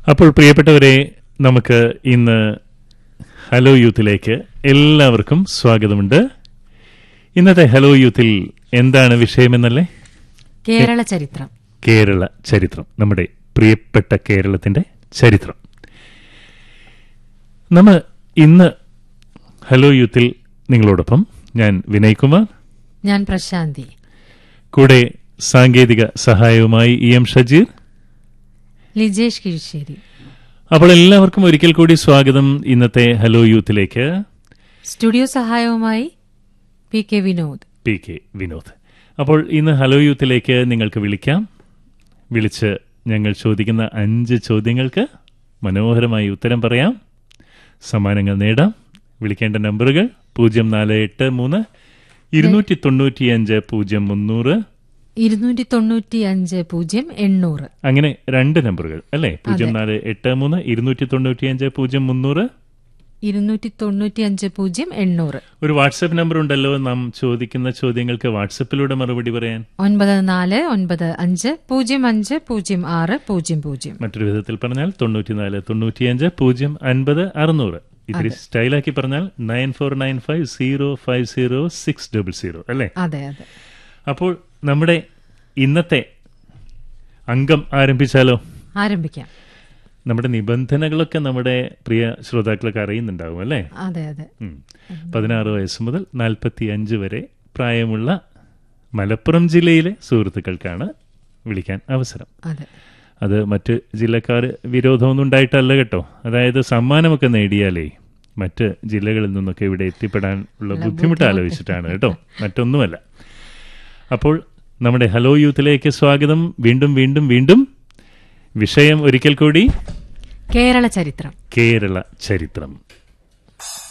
അപ്പോൾ പ്രിയപ്പെട്ടവരെ നമുക്ക് ഇന്ന് ഹലോ യൂത്തിലേക്ക് എല്ലാവർക്കും സ്വാഗതമുണ്ട് ഇന്നത്തെ ഹലോ യൂത്തിൽ എന്താണ് വിഷയമെന്നല്ലേ കേരള ചരിത്രം കേരള ചരിത്രം നമ്മുടെ പ്രിയപ്പെട്ട കേരളത്തിന്റെ ചരിത്രം നമ്മൾ ഇന്ന് ഹലോ യൂത്തിൽ നിങ്ങളോടൊപ്പം ഞാൻ വിനയ് കുമാർ ഞാൻ പ്രശാന്തി കൂടെ സാങ്കേതിക സഹായവുമായി ഇ എം ഷജീർ ലിജേഷ് കിഴിശ്ശേരി അപ്പോൾ എല്ലാവർക്കും ഒരിക്കൽ കൂടി സ്വാഗതം ഇന്നത്തെ ഹലോ യൂത്തിലേക്ക് സ്റ്റുഡിയോ സഹായവുമായി P K Vinod P K Vinod അപ്പോൾ ഇന്ന് ഹലോ യൂത്തിലേക്ക് നിങ്ങൾക്ക് വിളിക്കാം വിളിച്ച് ഞങ്ങൾ ചോദിക്കുന്ന അഞ്ച് ചോദ്യങ്ങൾക്ക് മനോഹരമായി ഉത്തരം പറയാം സമ്മാനങ്ങൾ നേടാം വിളിക്കേണ്ട നമ്പറുകൾ പൂജ്യം നാല് എട്ട് മൂന്ന് ഇരുന്നൂറ്റി തൊണ്ണൂറ്റിയഞ്ച് പൂജ്യം മുന്നൂറ് ഇരുന്നൂറ്റി തൊണ്ണൂറ്റി അഞ്ച് പൂജ്യം എണ്ണൂറ് അങ്ങനെ രണ്ട് നമ്പറുകൾ അല്ലേ പൂജ്യം നാല് എട്ട് മൂന്ന് ഇരുന്നൂറ്റി തൊണ്ണൂറ്റിയഞ്ച് പൂജ്യം മുന്നൂറ് ഇരുന്നൂറ്റി തൊണ്ണൂറ്റി അഞ്ച് പൂജ്യം എണ്ണൂറ് ഒരു വാട്സപ്പ് നമ്പർ ഉണ്ടല്ലോ നാം ചോദിക്കുന്ന ചോദ്യങ്ങൾക്ക് വാട്സപ്പിലൂടെ മറുപടി പറയാൻ ഒൻപത് നാല് ഒൻപത് അഞ്ച് പൂജ്യം അഞ്ച് പൂജ്യം ആറ് പൂജ്യം പൂജ്യം മറ്റൊരു വിധത്തിൽ പറഞ്ഞാൽ തൊണ്ണൂറ്റിനാല് തൊണ്ണൂറ്റിയഞ്ച് പൂജ്യം അൻപത് അറുന്നൂറ് ഇത്തിരി സ്റ്റൈലാക്കി പറഞ്ഞാൽ nine four nine five zero five zero six double zero അല്ലേ അതെ അതെ അപ്പോൾ നമ്മുടെ ഇന്നത്തെ അംഗം ആരംഭിച്ചാലോ ആരംഭിക്കാം നമ്മുടെ നിബന്ധനകളൊക്കെ നമ്മുടെ പ്രിയ ശ്രോതാക്കളൊക്കെ അറിയുന്നുണ്ടാവും അല്ലേ അതെ അതെ ഉം. പതിനാറ് വയസ്സ് മുതൽ നാൽപ്പത്തി അഞ്ച് വരെ പ്രായമുള്ള മലപ്പുറം ജില്ലയിലെ സുഹൃത്തുക്കൾക്കാണ് വിളിക്കാൻ അവസരം അതെ അത് മറ്റ് ജില്ലക്കാർ വിരോധമൊന്നും ഉണ്ടായിട്ടല്ല കേട്ടോ അതായത് സമ്മാനമൊക്കെ നേടിയാലേ മറ്റ് ജില്ലകളിൽ നിന്നൊക്കെ ഇവിടെ എത്തിപ്പെടാൻ ഉള്ള ബുദ്ധിമുട്ട് ആലോചിച്ചിട്ടാണ് കേട്ടോ മറ്റൊന്നുമല്ല അപ്പോൾ നമ്മുടെ ഹലോ യൂത്തിലേക്ക് സ്വാഗതം വീണ്ടും വീണ്ടും വീണ്ടും വിഷയം ഒരിക്കൽ കൂടി കേരള ചരിത്രം കേരള ചരിത്രം